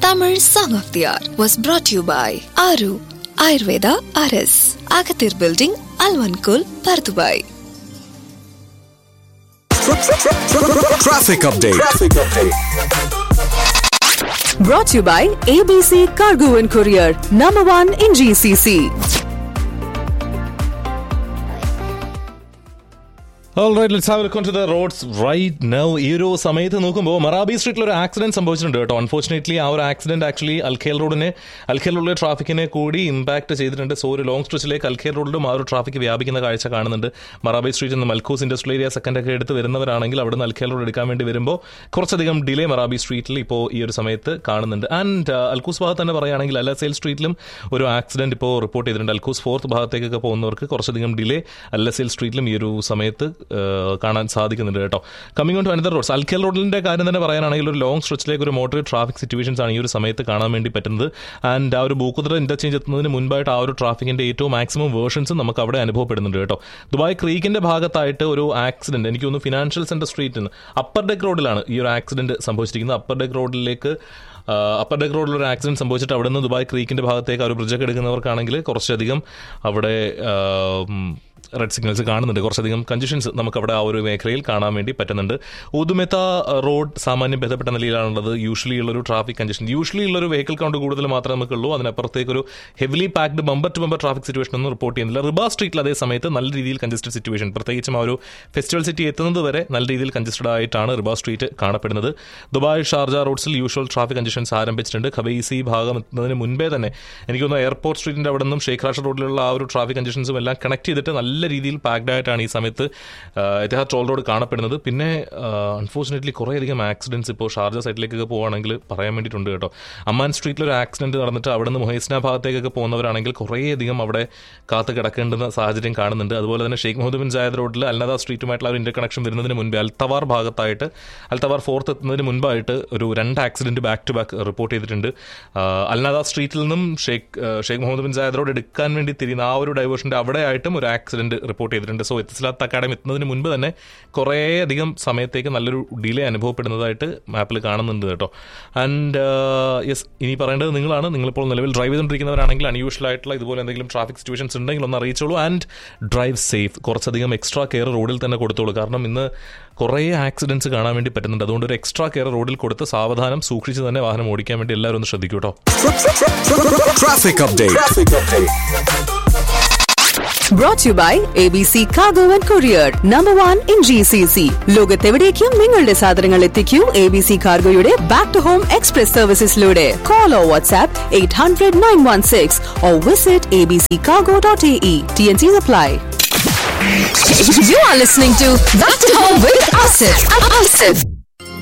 Tamil Song of the Hour was brought to you by Aru Ayurveda RS, Agathir Building, Alvankul, Pardubai. Traffic update. Brought to you by ABC Cargo and Courier, number one in GCC. Alright, let's have a look onto the roads right now. ഈ ഒരു സമയത്ത് നോക്കുമ്പോൾ മറാബി സ്ട്രീറ്റിൽ ഒരു accident സംഭവിച്ചിട്ടുണ്ട് കേട്ടോ unfortunately ആ ഒരു ആക്സിഡന്റ് ആക്ച്വലി അൽഖേൽ റോഡിനെ അൽഖേലുള്ള ട്രാഫിക്കിനെ കൂടി ഇമ്പാക്ട് ചെയ്തിട്ടുണ്ട് സോ ഒരു ലോങ് സ്ട്രെച്ചിലേക്ക് അൽഖേൽ റോഡിലും ആ ഒരു ട്രാഫിക് വ്യാപിക്കുന്ന കാഴ്ച കാണുന്നുണ്ട് മറാബി സ്ട്രീറ്റിൽ നിന്ന് മൽക്കൂസ് ഇൻഡസ്ട്രിയൽ ഏരിയ സെക്കൻഡ് ഒക്കെ എടുത്ത് വരുന്നവരാണെങ്കിൽ അവിടെ നിന്ന് അൽഖേൽ റോഡ് എടുക്കാൻ വേണ്ടി വരുമ്പോൾ കുറച്ചധികം ഡിലേ മറാബി സ്ട്രീറ്റിൽ ഇപ്പോൾ ഈ ഒരു സമയത്ത് കാണുന്നുണ്ട് ആൻഡ് അൽക്കൂസ് ഭാഗത്ത് തന്നെ പറയുകയാണെങ്കിൽ അല്ലസേൽ സ്ട്രീറ്റിലും ഒരു ആക്സിഡന്റ് ഇപ്പോൾ റിപ്പോർട്ട് ചെയ്തിട്ടുണ്ട് അൽക്കൂസ് ഫോർത്ത് ഭാഗത്തേക്കൊക്കെ പോകുന്നവർക്ക് കുറച്ചധികം ഡിലേ അല്ലസേൽ സ്ട്രീറ്റിലും ഈ ഒരു സമയത്ത് ഏഹ്, കാണാൻ സാധിക്കുന്നുണ്ട് കേട്ടോ coming on to another roads Al Khail റോഡിന്റെ കാര്യം തന്നെ പറയാനാണെങ്കിൽ ഒരു ലോങ് സ്ട്രെച്ചിലേക്ക് ഒരു മോട്ടോർ ട്രാഫിക് സിറ്റുവേഷൻസ് ആണ് ഈ ഒരു സമയത്ത് കാണാൻ വേണ്ടി പറ്റുന്നത് ആൻഡ് ആ ഒരു ബൂക്കുദ്ര ഇന്റർചേഞ്ച് എത്തുന്നതിന് മുൻപായിട്ട് ആ ഒരു ട്രാഫിക്കിന്റെ ഏറ്റവും മാക്സിമം വേർഷൻസ് നമുക്ക് അവിടെ അനുഭവപ്പെടുന്നുണ്ട് കേട്ടോ ദുബായ് ക്രീക്കിന്റെ ഭാഗത്തായിട്ട് ഒരു ആക്സിഡന്റ് എനിക്ക് തോന്നുന്നു ഫിനാൻഷ്യൽ സെന്റർ സ്ട്രീറ്റിൽ നിന്ന് അപ്പർ ഡെക്ക് റോഡിലാണ് ഈ ഒരു ആക്സിഡന്റ് സംഭവിച്ചിരിക്കുന്നത് അപ്പർ ഡെക്ക് റോഡിലേക്ക് അപ്പർ ഡെക്ക് റോഡിൽ ഒരു ആക്സിഡന്റ് സംഭവിച്ചിട്ട് അവിടെ നിന്ന് ദുബായ് ക്രീക്കിന്റെ ഭാഗത്തേക്ക് ആ ഒരു ബ്രിഡ്ജൊക്കെ എടുക്കുന്നവർക്കാണെങ്കിൽ കുറച്ചധികം അവിടെ റെഡ് സിഗ്നൽസ് കാണുന്നുണ്ട് കുറച്ചധികം കഞ്ചഷൻസ് നമുക്ക് അവിടെ ആ ഒരു മേഖലയിൽ കാണാൻ വേണ്ടി പറ്റുന്നുണ്ട് ഊതുമെത്ത റോഡ് സാമാന്യം ഭേദപ്പെട്ട നിലയിലാണുള്ളത് യൂഷ്വലി ഉള്ളൊരു ട്രാഫിക് കഞ്ചഷൻ യൂഷ്വലി ഉള്ളൊരു വെഹിക്കിൾ കൗണ്ട് കൂടുതൽ മാത്രമേ നമുക്കുള്ളൂ അതിനപ്പുറത്തേക്ക് ഒരു heavily packed bumper to bumper traffic situation ഒന്നും റിപ്പോർട്ട് ചെയ്യുന്നില്ല റിബാ സ്ട്രീറ്റിൽ അതേ സമയത്ത് നല്ല രീതിയിൽ കഞ്ചസ്റ്റഡ് സിറ്റുവേഷൻ പ്രത്യേകിച്ചും ആ ഒരു ഫെസ്റ്റിവൽ സിറ്റി എത്തുന്നത് വരെ നല്ല രീതിയിൽ കഞ്ചസ്റ്റഡ് ആയിട്ടാണ് റിബാ സ്ട്രീറ്റ് കാണപ്പെടുന്നത് ദുബായ് ഷാർജ റോഡ്സിൽ യൂഷ്വൽ ട്രാഫിക് കഞ്ചഷൻസ് ആരംഭിച്ചിട്ടുണ്ട് ഖബീസി ഭാഗം എത്തുന്നതിന് മുൻപേ തന്നെ എനിക്ക് തോന്നുന്നു എയർപോർട്ട് സ്ട്രീറ്റിന്റെ അവിടെ നിന്നും ഷേഖ് റാഷ റോഡിലുള്ള ആ ഒരു ട്രാഫിക് കഞ്ചഷൻസും എല്ലാം കണക്ട് ചെയ്തിട്ട് നല്ല രീതിയിൽ പാക്ഡ് ആയിട്ടാണ് ഈ സമയത്ത് എത്തിഹാദ് ടോൾ റോഡ് കാണപ്പെടുന്നത് പിന്നെ അൺഫോർച്ചുനേറ്റ്ലി കുറേയധികം ആക്സിഡൻസ് ഇപ്പോൾ ഷാർജ സൈഡിലേക്കൊക്കെ പോവുകയാണെങ്കിൽ പറയാൻ വേണ്ടിയിട്ടുണ്ട് കേട്ടോ അമ്മാൻ സ്ട്രീറ്റിൽ ഒരു ആക്സിഡന്റ് നടന്നിട്ട് അവിടെ നിന്ന് മൊഹേസ്ന ഭാഗത്തേക്കൊക്കെ പോകുന്നവരാണെങ്കിൽ കുറേയധികം അവിടെ കാത്ത് കിടക്കേണ്ടുന്ന സാഹചര്യം കാണുന്നുണ്ട് അതുപോലെ തന്നെ ഷെയ്ഖ് മുഹമ്മദ് ബിൻ ജായദ് റോഡിൽ അൽനദ സ്ട്രീറ്റുമായിട്ടുള്ള ഒരു ഇന്റർ കണക്ഷൻ വരുന്നതിന് മുൻപ് അൽത്തവാർ ഭാഗത്തായിട്ട് അൽത്തവാർ ഫോർത്ത് എത്തുന്നതിന് മുൻപായിട്ട് ഒരു രണ്ട് accident back to back report ചെയ്തിട്ടുണ്ട് ആ, അൽനദ സ്ട്രീറ്റിൽ നിന്നും ഷെയ്ഖ് ആ, Sheikh Mohammed bin Zayed road എടുക്കാൻ വേണ്ടി തിരിയുന്ന ആ ഒരു ഡൈവേഷന്റെ അവിടെയായിട്ടും ഒരു ആക്സിഡന്റ് റിപ്പോർട്ട് ചെയ്തിട്ടുണ്ട് സോ എത്തിസ്ലാത്ത് അക്കാഡമി എത്തുന്നതിന് മുൻപ് തന്നെ കുറേയധികം സമയത്തേക്ക് നല്ലൊരു ഡിലേ അനുഭവപ്പെടുന്നതായിട്ട് മാപ്പിൽ കാണുന്നുണ്ട് കേട്ടോ ആൻഡ് യെസ് ഇനി പറയേണ്ടത് നിങ്ങളാണ് നിങ്ങളിപ്പോൾ നിലവിൽ ഡ്രൈവ് ചെയ്തുകൊണ്ടിരിക്കുന്നവരാണെങ്കിൽ അൺയൂഷ്വൽ ആയിട്ടുള്ള ഇതുപോലെ എന്തെങ്കിലും ട്രാഫിക് സിറ്റുവേഷൻസ് ഉണ്ടെങ്കിൽ ഒന്ന് അറിയിച്ചോളൂ ആൻഡ് ഡ്രൈവ് സേഫ് കുറച്ചധികം എക്സ്ട്രാ കെയർ റോഡിൽ തന്നെ കൊടുത്തോളൂ കാരണം ഇന്ന് കുറേ ആക്സിഡൻസ് കാണാൻ വേണ്ടി പറ്റുന്നുണ്ട് അതുകൊണ്ട് ഒരു എക്സ്ട്രാ കെയർ റോഡിൽ കൊടുത്ത് സാവധാനം സൂക്ഷിച്ച് തന്നെ വാഹനം ഓടിക്കാൻ വേണ്ടി എല്ലാവരും ഒന്ന് ശ്രദ്ധിക്കൂ കേട്ടോ Traffic update. Brought to you by ABC Cargo and Courier, number one in GCC. ലോകത്തെവിടേക്കും നിങ്ങളുടെ സാധനങ്ങൾ എത്തിക്കൂ എ ബി സി കാർഗോയുടെ ബാക്ക് ടു ഹോം എക്സ്പ്രസ് സർവീസസിലൂടെ call or WhatsApp eight hundred nine one six or visit A B C cargo dot A E T N C apply You are listening to Back to Home with Asif. Asif.